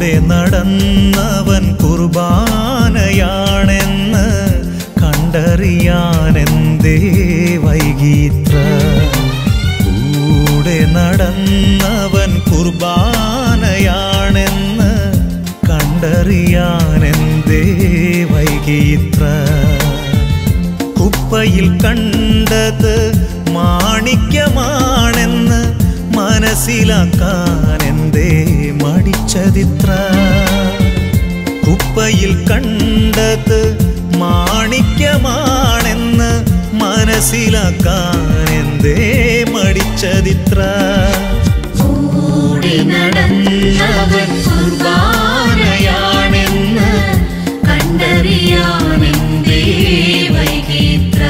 കൂടെ നടന്നവൻ കുർബാനയാണെന്ന് കണ്ടറിയാനെന്തേ വൈകിത്ര കൂടെ നടന്നവൻ കുർബാനയാണെന്ന് കണ്ടറിയാനെന്തേ വൈകിത്ര കുപ്പയിൽ കണ്ടത് മാണിക്യമാണെന്ന് മനസ്സിലാക്കാൻ എന്തേ മടിച്ചതിത്ര കുപ്പയിൽ കണ്ടത് മാണിക്യമാണെന്ന് മനസ്സിലാക്കാൻ എന്തേ മടിച്ചതിത്ര കൂടെ നടന്നവൻ കുർബാനയാണെന്ന് കണ്ടറിയാനെന്തേ വൈകിത്ര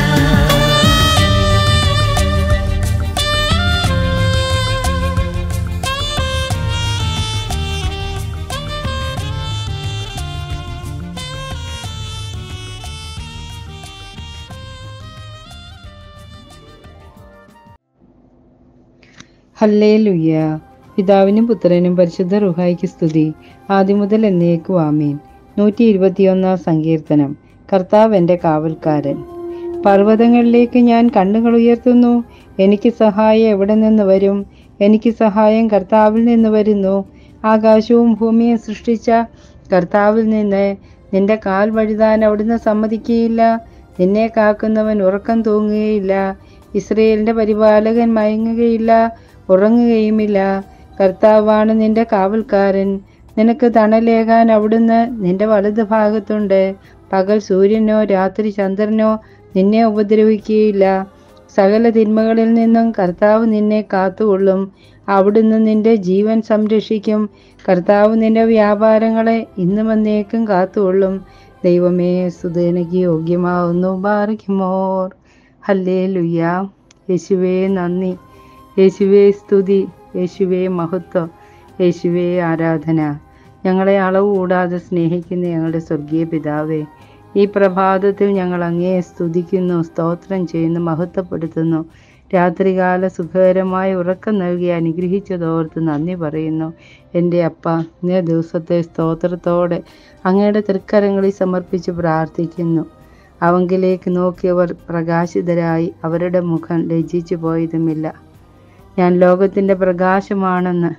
ഹല്ലേലുയ്യ പിതാവിനും പുത്രനും പരിശുദ്ധ റുഹായിക്ക് സ്തുതി ആദ്യം മുതൽ എന്നേക്കും ആമീൻ നൂറ്റി ഇരുപത്തിയൊന്നാം സങ്കീർത്തനം കർത്താവ് എൻ്റെ കാവൽക്കാരൻ പർവ്വതങ്ങളിലേക്ക് ഞാൻ കണ്ണുകൾ ഉയർത്തുന്നു എനിക്ക് സഹായം എവിടെ നിന്ന് വരും എനിക്ക് സഹായം കർത്താവിൽ നിന്ന് വരുന്നു ആകാശവും ഭൂമിയും സൃഷ്ടിച്ച കർത്താവിൽ നിന്ന് നിന്റെ കാൽ വഴുതാൻ അവിടുന്ന് സമ്മതിക്കുകയില്ല നിന്നെ കാക്കുന്നവൻ ഉറക്കം തൂങ്ങുകയില്ല ഇസ്രയേലിന്റെ പരിപാലകൻ മയങ്ങുകയില്ല ഉറങ്ങുകയുമില്ല കർത്താവാണ് നിന്റെ കാവൽക്കാരൻ നിനക്ക് തണലേകാൻ അവിടുന്ന് നിന്റെ വലത് ഭാഗത്തുണ്ട് പകൽ സൂര്യനോ രാത്രി ചന്ദ്രനോ നിന്നെ ഉപദ്രവിക്കുകയില്ല സകല തിന്മകളിൽ നിന്നും കർത്താവ് നിന്നെ കാത്തുകൊള്ളും അവിടുന്ന് നിന്റെ ജീവൻ സംരക്ഷിക്കും കർത്താവ് നിന്റെ വ്യാപാരങ്ങളെ ഇന്നും എന്നേക്കും കാത്തുകൊള്ളും ദൈവമേ സുതനക്ക് യോഗ്യമാവുന്നു ബാറിക്കുമോർ ഹല്ലേ ലുയ്യ യേശുവേ നന്ദി യേശുവേ സ്തുതി യേശുവേ മഹത്വം യേശുവേ ആരാധന ഞങ്ങളെ അളവ് കൂടാതെ സ്നേഹിക്കുന്ന ഞങ്ങളുടെ സ്വർഗീയ പിതാവേ ഈ പ്രഭാതത്തിൽ ഞങ്ങൾ അങ്ങേ സ്തുതിക്കുന്നു സ്തോത്രം ചെയ്യുന്നു മഹത്വപ്പെടുത്തുന്നു രാത്രികാല സുഖകരമായ ഉറക്കം നൽകി അനുഗ്രഹിച്ചതോർത്ത് നന്ദി പറയുന്നു എൻ്റെ അപ്പ ഇന്നേ ദിവസത്തെ സ്തോത്രത്തോടെ അങ്ങയുടെ തൃക്കരങ്ങളിൽ സമർപ്പിച്ച് പ്രാർത്ഥിക്കുന്നു അവങ്കിലേക്ക് നോക്കിയവർ പ്രകാശിതരായി അവരുടെ മുഖം ലജ്ജിച്ചു പോയതുമില്ല ഞാൻ ലോകത്തിൻ്റെ പ്രകാശമാണെന്ന്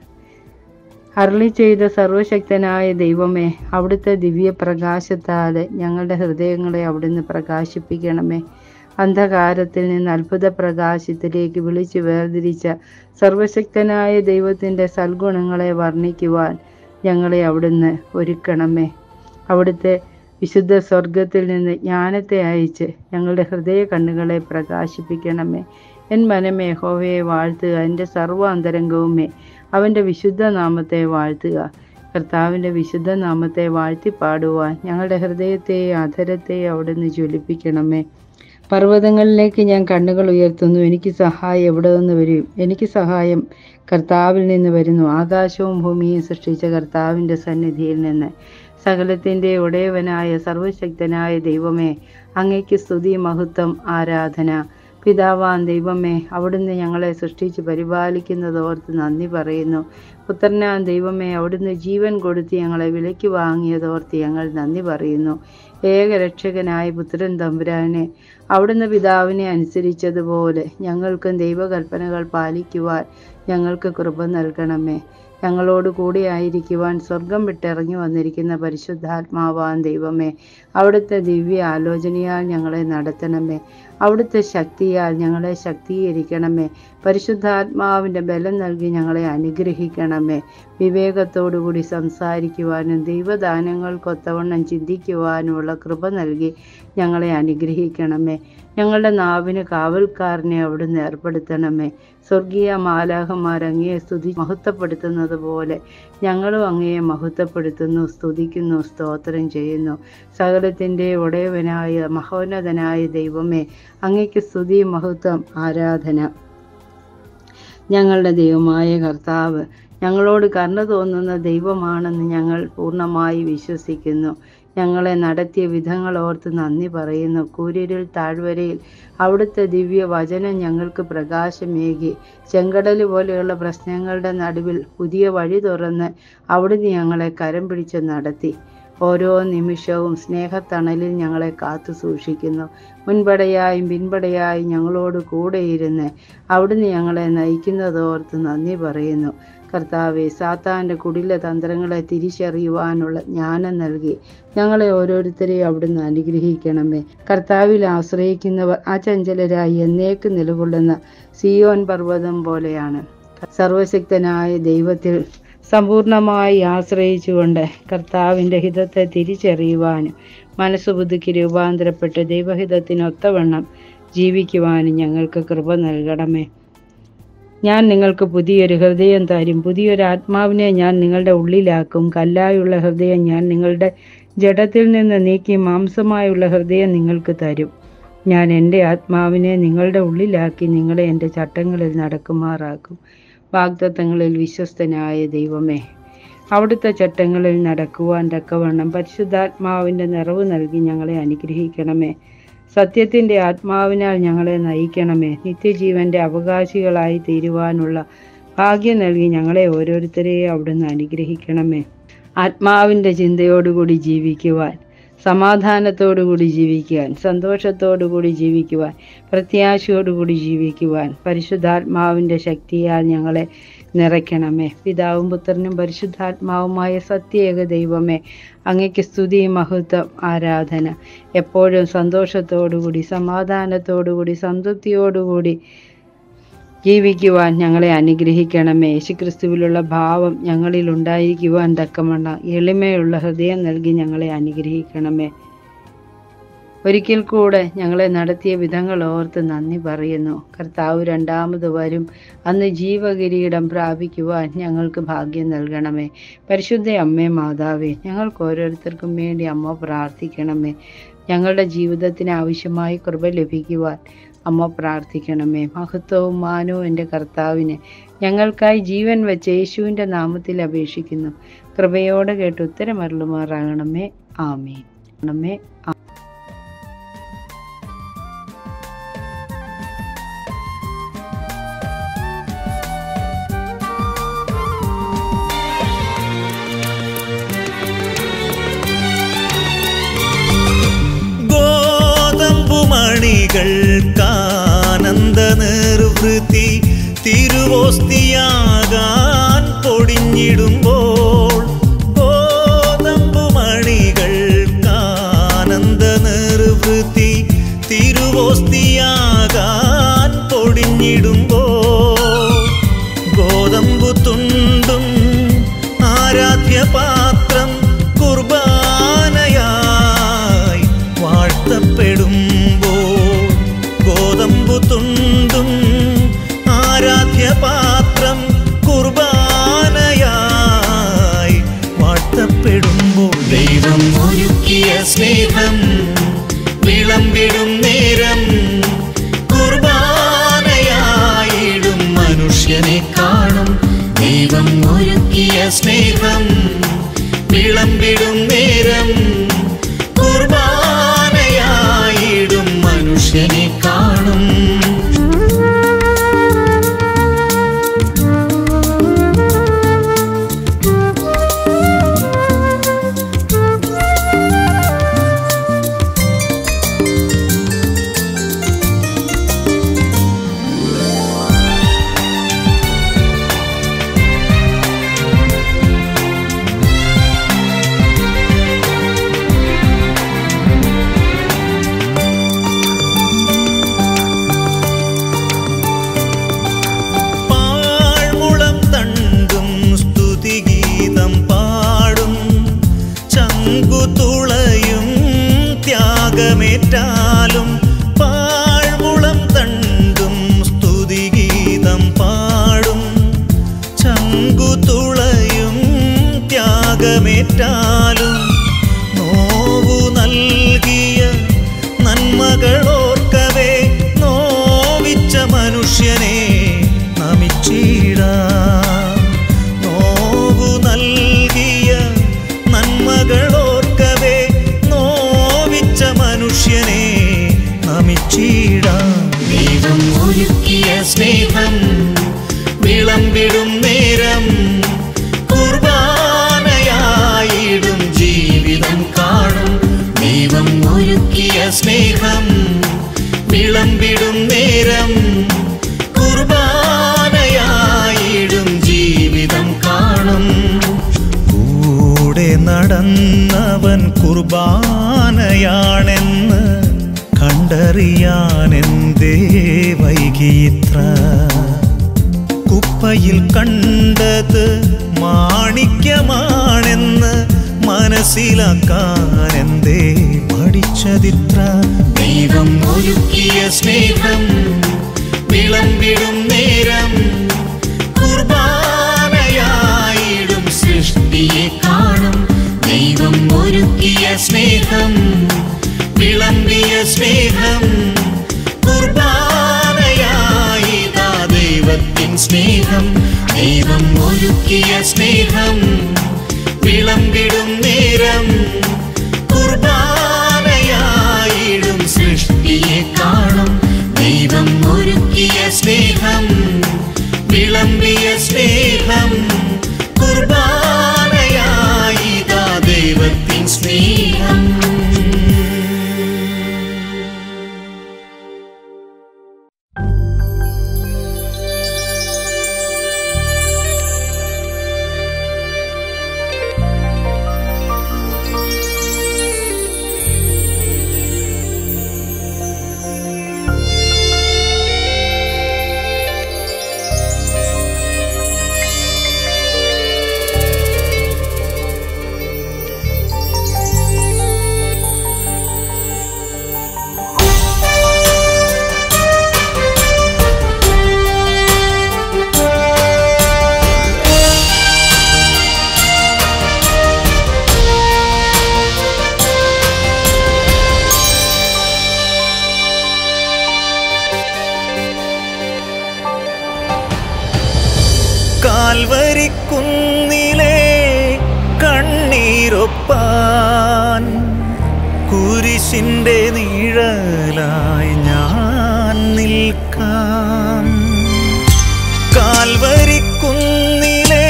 അരളി ചെയ്ത സർവശക്തനായ ദൈവമേ അവിടുത്തെ ദിവ്യ പ്രകാശത്താൽ ഞങ്ങളുടെ ഹൃദയങ്ങളെ അവിടുന്ന് പ്രകാശിപ്പിക്കണമേ അന്ധകാരത്തിൽ നിന്ന് അത്ഭുത പ്രകാശത്തിലേക്ക് വിളിച്ചു വേർതിരിച്ച സർവശക്തനായ ദൈവത്തിൻ്റെ സൽഗുണങ്ങളെ വർണ്ണിക്കുവാൻ ഞങ്ങളെ അവിടുന്ന് ഒരുക്കണമേ അവിടുത്തെ വിശുദ്ധ സ്വർഗത്തിൽ നിന്ന് ജ്ഞാനത്തെ അയച്ച് ഞങ്ങളുടെ ഹൃദയ കണ്ണുകളെ പ്രകാശിപ്പിക്കണമേ എൻ മനമേ ഹോവയെ വാഴ്ത്തുക എൻ്റെ സർവ്വ അന്തരംഗവുമേ അവൻ്റെ വിശുദ്ധ നാമത്തെ വാഴ്ത്തുക കർത്താവിൻ്റെ വിശുദ്ധ നാമത്തെ വാഴ്ത്തി പാടുവാൻ ഞങ്ങളുടെ ഹൃദയത്തെയും അധരത്തെയും അവിടുന്ന് ജ്വലിപ്പിക്കണമേ പർവ്വതങ്ങളിലേക്ക് ഞാൻ കണ്ണുകൾ ഉയർത്തുന്നു എനിക്ക് സഹായം എവിടെ നിന്ന് വരും എനിക്ക് സഹായം കർത്താവിൽ നിന്ന് വരുന്നു ആകാശവും ഭൂമിയും സൃഷ്ടിച്ച കർത്താവിൻ്റെ സന്നിധിയിൽ നിന്ന് സകലത്തിൻ്റെ ഉടയവനായ സർവശക്തനായ ദൈവമേ അങ്ങയ്ക്ക് സ്തുതി മഹത്വം ആരാധന പിതാവാൻ ദൈവമേ അവിടുന്ന് ഞങ്ങളെ സൃഷ്ടിച്ച് പരിപാലിക്കുന്നതോർത്ത് നന്ദി പറയുന്നു പുത്രനാൻ ദൈവമേ അവിടുന്ന് ജീവൻ കൊടുത്ത് ഞങ്ങളെ വിലയ്ക്ക് വാങ്ങിയതോർത്ത് ഞങ്ങൾ നന്ദി പറയുന്നു ഏകരക്ഷകനായ പുത്രൻ തമ്പുരാനെ അവിടുന്ന് പിതാവിനെ അനുസരിച്ചതുപോലെ ഞങ്ങൾക്കും ദൈവകൽപ്പനകൾ പാലിക്കുവാൻ ഞങ്ങൾക്ക് കൃപ നൽകണമേ ഞങ്ങളോട് കൂടെ ആയിരിക്കുവാൻ സ്വർഗം വിട്ടിറങ്ങി വന്നിരിക്കുന്ന പരിശുദ്ധാത്മാവാൻ ദൈവമേ അവിടുത്തെ ദിവ്യ ആലോചനയാൽ ഞങ്ങളെ നടത്തണമേ അവിടുത്തെ ശക്തിയാൽ ഞങ്ങളെ ശക്തീകരിക്കണമേ പരിശുദ്ധാത്മാവിൻ്റെ ബലം നൽകി ഞങ്ങളെ അനുഗ്രഹിക്കണമേ വിവേകത്തോടുകൂടി സംസാരിക്കുവാനും ദൈവദാനങ്ങൾക്കൊത്തവണ്ണം ചിന്തിക്കുവാനുമുള്ള കൃപ നൽകി ഞങ്ങളെ അനുഗ്രഹിക്കണമേ ഞങ്ങളുടെ നാവിന് കാവൽക്കാരനെ അവിടുന്ന് ഏർപ്പെടുത്തണമേ സ്വർഗീയ മാലാഹന്മാർ അങ്ങയെ സ്തുതി മഹത്വപ്പെടുത്തുന്നത് പോലെ ഞങ്ങളും അങ്ങയെ മഹത്വപ്പെടുത്തുന്നു സ്തുതിക്കുന്നു സ്തോത്രം ചെയ്യുന്നു സകലത്തിൻ്റെ ഉടയവനായ മഹോന്നതനായ ദൈവമേ അങ്ങയ്ക്ക് സ്തുതി മഹത്വം ആരാധന ഞങ്ങളുടെ ദൈവമായ കർത്താവ് ഞങ്ങളോട് കരുണ തോന്നുന്ന ദൈവമാണെന്ന് ഞങ്ങൾ പൂർണ്ണമായി വിശ്വസിക്കുന്നു ഞങ്ങളെ നടത്തിയ വിധങ്ങൾ ഓർത്ത് നന്ദി പറയുന്നു കൂരിരുൾ താഴ്വരയിൽ അവിടുത്തെ ദിവ്യ വചനം ഞങ്ങൾക്ക് പ്രകാശമേകി ചെങ്കടൽ പോലെയുള്ള പ്രശ്നങ്ങളുടെ നടുവിൽ പുതിയ വഴി തുറന്ന് അവിടുന്ന് ഞങ്ങളെ കരം പിടിച്ച് നടത്തി ഓരോ നിമിഷവും സ്നേഹത്തണലിൽ ഞങ്ങളെ കാത്തു സൂക്ഷിക്കുന്നു മുൻപടയായും പിൻപടയായും ഞങ്ങളോട് കൂടെയിരുന്ന് അവിടുന്ന് ഞങ്ങളെ നയിക്കുന്നതോർത്ത് നന്ദി പറയുന്നു കർത്താവെ സാത്താൻ്റെ കുടില തന്ത്രങ്ങളെ തിരിച്ചറിയുവാനുള്ള ജ്ഞാനം നൽകി ഞങ്ങളെ ഓരോരുത്തരെയും അവിടുന്ന് അനുഗ്രഹിക്കണമേ കർത്താവിൽ ആശ്രയിക്കുന്നവർ അചഞ്ചലരായി എന്നേക്ക് നിലകൊള്ളുന്ന സിയോൻ പർവ്വതം പോലെയാണ് സർവശക്തനായ ദൈവത്തിൽ സമ്പൂർണമായി ആശ്രയിച്ചുകൊണ്ട് കർത്താവിൻ്റെ ഹിതത്തെ തിരിച്ചറിയുവാനും മനസ്സ് പുതുക്കി രൂപാന്തരപ്പെട്ട് ദൈവഹിതത്തിനൊത്തവണ്ണം ജീവിക്കുവാനും ഞങ്ങൾക്ക് കൃപ നൽകണമേ ഞാൻ നിങ്ങൾക്ക് പുതിയൊരു ഹൃദയം തരും പുതിയൊരു ആത്മാവിനെ ഞാൻ നിങ്ങളുടെ ഉള്ളിലാക്കും കല്ലായുള്ള ഹൃദയം ഞാൻ നിങ്ങളുടെ ജഡത്തിൽ നിന്ന് നീക്കി മാംസമായുള്ള ഹൃദയം നിങ്ങൾക്ക് തരും ഞാൻ എൻ്റെ ആത്മാവിനെ നിങ്ങളുടെ ഉള്ളിലാക്കി നിങ്ങളെ എൻ്റെ ചട്ടങ്ങളിൽ നടക്കുമാറാക്കും വാഗ്ദത്തങ്ങളിൽ വിശ്വസ്തനായ ദൈവമേ അവിടുത്തെ ചട്ടങ്ങളിൽ നടക്കുവാൻ തക്കവണ്ണം പരിശുദ്ധാത്മാവിൻ്റെ നിറവ് നൽകി ഞങ്ങളെ അനുഗ്രഹിക്കണമേ സത്യത്തിൻ്റെ ആത്മാവിനാൽ ഞങ്ങളെ നയിക്കണമേ നിത്യജീവന്റെ അവകാശികളായി തീരുവാനുള്ള ഭാഗ്യം നൽകി ഞങ്ങളെ ഓരോരുത്തരെയും അവിടുന്ന് അനുഗ്രഹിക്കണമേ ആത്മാവിൻ്റെ ചിന്തയോടുകൂടി ജീവിക്കുവാൻ സമാധാനത്തോടുകൂടി ജീവിക്കുവാൻ സന്തോഷത്തോടുകൂടി ജീവിക്കുവാൻ പ്രത്യാശയോടുകൂടി ജീവിക്കുവാൻ പരിശുദ്ധാത്മാവിൻ്റെ ശക്തിയാൽ ഞങ്ങളെ നിറയ്ക്കണമേ പിതാവും പുത്രനും പരിശുദ്ധാത്മാവുമായ സത്യേക ദൈവമേ അങ്ങയ്ക്ക് സ്തുതി മഹത്വം ആരാധന എപ്പോഴും സന്തോഷത്തോടുകൂടി സമാധാനത്തോടുകൂടി സംതൃപ്തിയോടുകൂടി ജീവിക്കുവാൻ ഞങ്ങളെ അനുഗ്രഹിക്കണമേ യേശുക്രിസ്തുവിലുള്ള ഭാവം ഞങ്ങളിൽ ഉണ്ടായിരിക്കുവാൻ തക്കമണ്ണ എളിമയുള്ള ഹൃദയം നൽകി ഞങ്ങളെ അനുഗ്രഹിക്കണമേ ഒരിക്കൽ കൂടെ ഞങ്ങളെ നടത്തിയ വിധങ്ങൾ ഓർത്ത് നന്ദി പറയുന്നു കർത്താവ് രണ്ടാമത് വരും അന്ന് ജീവകിരീടം പ്രാപിക്കുവാൻ ഞങ്ങൾക്ക് ഭാഗ്യം നൽകണമേ പരിശുദ്ധ അമ്മേ മാതാവേ ഞങ്ങൾക്ക് ഓരോരുത്തർക്കും വേണ്ടി അമ്മ പ്രാർത്ഥിക്കണമേ ഞങ്ങളുടെ ജീവിതത്തിന് ആവശ്യമായ കൃപ ലഭിക്കുവാൻ അമ്മ പ്രാർത്ഥിക്കണമേ മഹത്വവും മാനവും എൻ്റെ കർത്താവിന് ഞങ്ങൾക്കായി ജീവൻ വെച്ച യേശുവിൻ്റെ നാമത്തിൽ അപേക്ഷിക്കുന്നു കൃപയോടെ കേട്ട് ഉത്തരമരുളുമാറാകണമേ ആമേൻ ആമേ ഗോതമ്പുമണികൾക്കാനന്ദ നിർവൃത്തി തിരുവോസ്തിയാകാൻ പൊടിഞ്ഞിടുമ്പോൾ ഗോതമ്പുമണികൾക്കാനന്ദ നിർവൃത്തി തിരുവോസ്തിയാകാൻ പൊടിഞ്ഞിടുമ്പോൾ ഗോതമ്പു തുണ്ടും ആരാധ്യപാത്രം കുർബാനയായി വാഴ്ത്തപ്പെടുമ്പോൾ ഗോതമ്പു തുണ്ടും ആരാധ്യപാത്രം കുർബാനയായി വാഴ്ത്തപ്പെടുമ്പോൾ ദൈവം ഒരുക്കിയ സ്നേഹം വിളമ്പിടും നേരം കുർബാനയായിടും മനുഷ്യനെ കാണും ദൈവം ഒരുക്കിയ സ്നേഹം വിളമ്പിടും നേരം കുർബാനയായിടും മനുഷ്യനെ കാണും പാഴ്മുളം തണ്ടും സ്തുതിഗീതം പാടും ചങ്കുതുളയും ത്യാഗമേറ്റാലും പാഴ്മുളം തണ്ടും സ്തുതിഗീതം പാടും ചങ്കുതുളയും ത്യാഗമേറ്റാലും നോവു നൽകിയ നന്മകളോർക്കവേ നോവിച്ച മനുഷ്യനെ നമിച്ചിടാം നോവു നൽകിയ നന്മകളോർക്കവേ നടന്നവൻ കുർബാനയാണെന്ന് കണ്ടറിയാനെന്തേ വൈകിയിത്ര കുപ്പയിൽ കണ്ടത് മാണിക്യമാണെന്ന് മനസ്സിലാക്കാൻ എന്തേ പഠിച്ചതിത്ര ദൈവം ഒരുക്കിയ സ്നേഹം വിളമ്പിടും നേരം കുർബാനയായിടും സൃഷ്ടിയെ കാണും ദൈവം ഒരുക്കിയ സ്നേഹം വിളമ്പിയ സ്നേഹം കുർബാനയായിതാ ദൈവത്തിൻ സ്നേഹം ദൈവം ഒരുക്കിയ സ്നേഹം വിളമ്പിടും നേരം കുർബാനയായിടും സൃഷ്ടിയെ കാണും ദൈവം ഒരുക്കിയ സ്നേഹം വിളമ്പിയ സ്നേഹം കുർബാനയായിതാ ദൈവത്തിൻ സ്നേഹം കാൽവരിക്കുന്നിലെ കണ്ണീരൊപ്പാൻ കുരിശിൻ്റെ നിഴലായി ഞാൻ നിൽക്കാം കാൽവരിക്കുന്നിലെ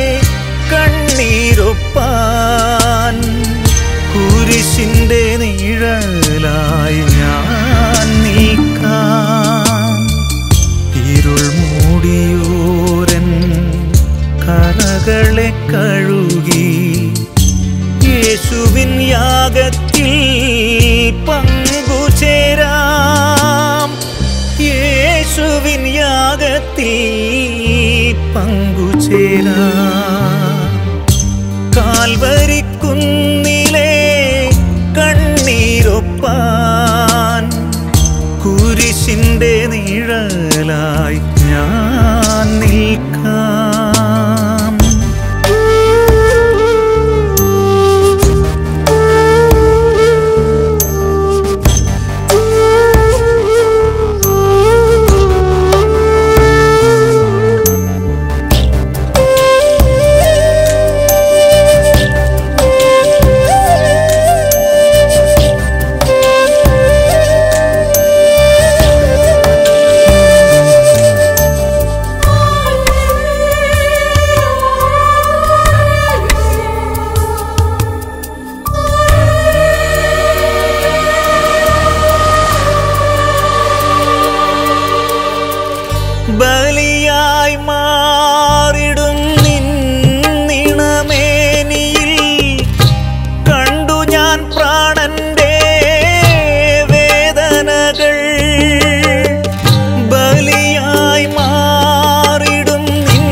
കണ്ണീരൊപ്പാൻ കുരിശിൻ്റെ നിഴലായി ഞാൻ നിൽക്കാം ഇരുൾ മൂടിയോരൻ കറകളെ കഴുകി യേശുവിൻ യാഗത്തിൽ പങ്കുചേരാം യേശുവിൻ യാഗത്തിൽ പങ്കുചേരാം കാൽവരിക്കുന്നിലെ കണ്ണീരൊപ്പാൻ കുരിശിൻ്റെ നിഴലായി ഞാൻ നിൽക്കാം ബലിയായി മാറിടും നിന്നിണമേനിയിൽ കണ്ടു ഞാൻ പ്രാണന്റെ വേദനകൾ ബലിയായി മാറിടും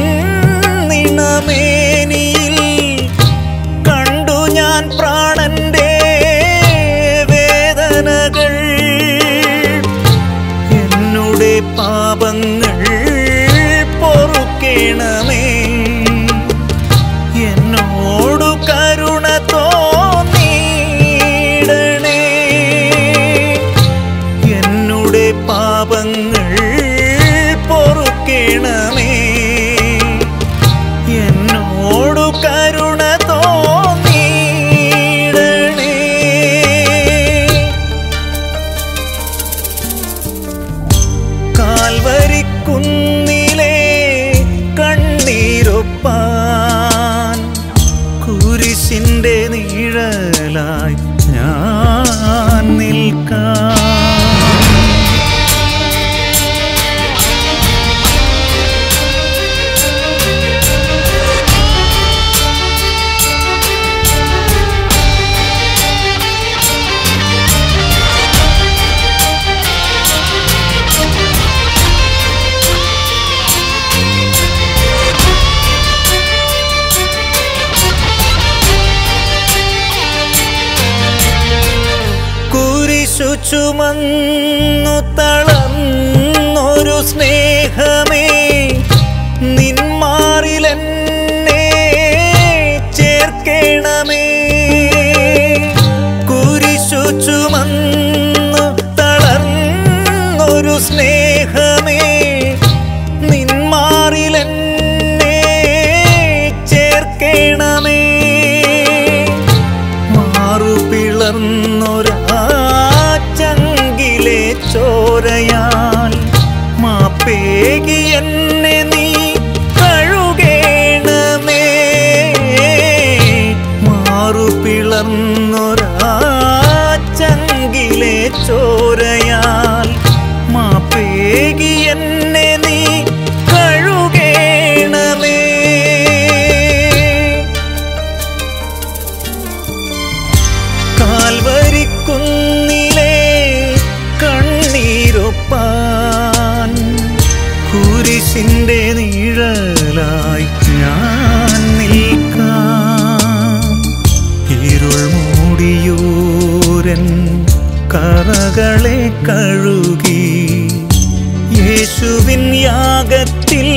നിന്നിണമേനിയിൽ കണ്ടു ഞാൻ പ്രാണന്റെ വേദനകൾ എന്നുടെ പാപങ്ങൾ പൊറുക്കേണമേ എന്നോടു കരുണ തോന്നിയിടണേ എന്നുടെ പാപങ്ങൾ പൊറുക്കേണമേ എന്നോടു കരുണ തോന്നിയിടണേ കാൽവരിക്കുന്നിലെ കണ്ണീരൊപ്പാൻ കുരിശിൻ്റെ നിഴലായി ഞാൻ നിൽക്കാം യേശുവേ കുരിശു ചുമന്നു തളർന്നൊരു സ്നേഹമേ നിന്മാറിലെന്നെ ചേർക്കണമേ കുരിശു ചുമന്നു തളർന്നൊരു സ്നേഹമേ നിന്മാറിലെന്നെ ചേർക്കണമേ മാറു പിളർന്നൊരാ ചങ്കിലെ ചോരയാൽ മാപ്പേകി എന്നെ നീ കഴുകേണമേ മാറു പിളർന്നൊരാ ചങ്കിലെ ചോരയാൽ മാപ്പേകി എന്നെ നീ കഴുകേണമേ കാൽവരിക്കുന്നിലെ കണ്ണീരൊപ്പാൻ കുരിശിന്റെ നിഴലായി ഞാൻ നിൽക്കാം ഇരുൾ മൂടിയൂരൻ കറകളെ കഴുകി യേശുവിൻ യാഗത്തിൽ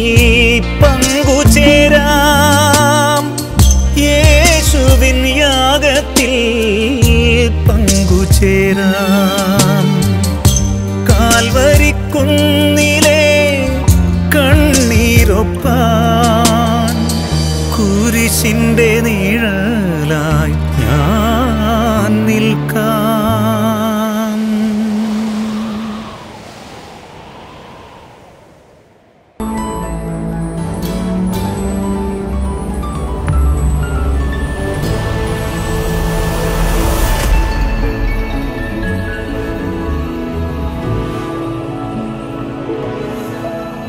പങ്കുചേരാം യേശുവിൻ യാഗത്തിൽ പങ്കുചേരാം കാൽവരിക്കുന്നിലെ കണ്ണീരൊപ്പാൻ കുരിശിന്റെ നീഴ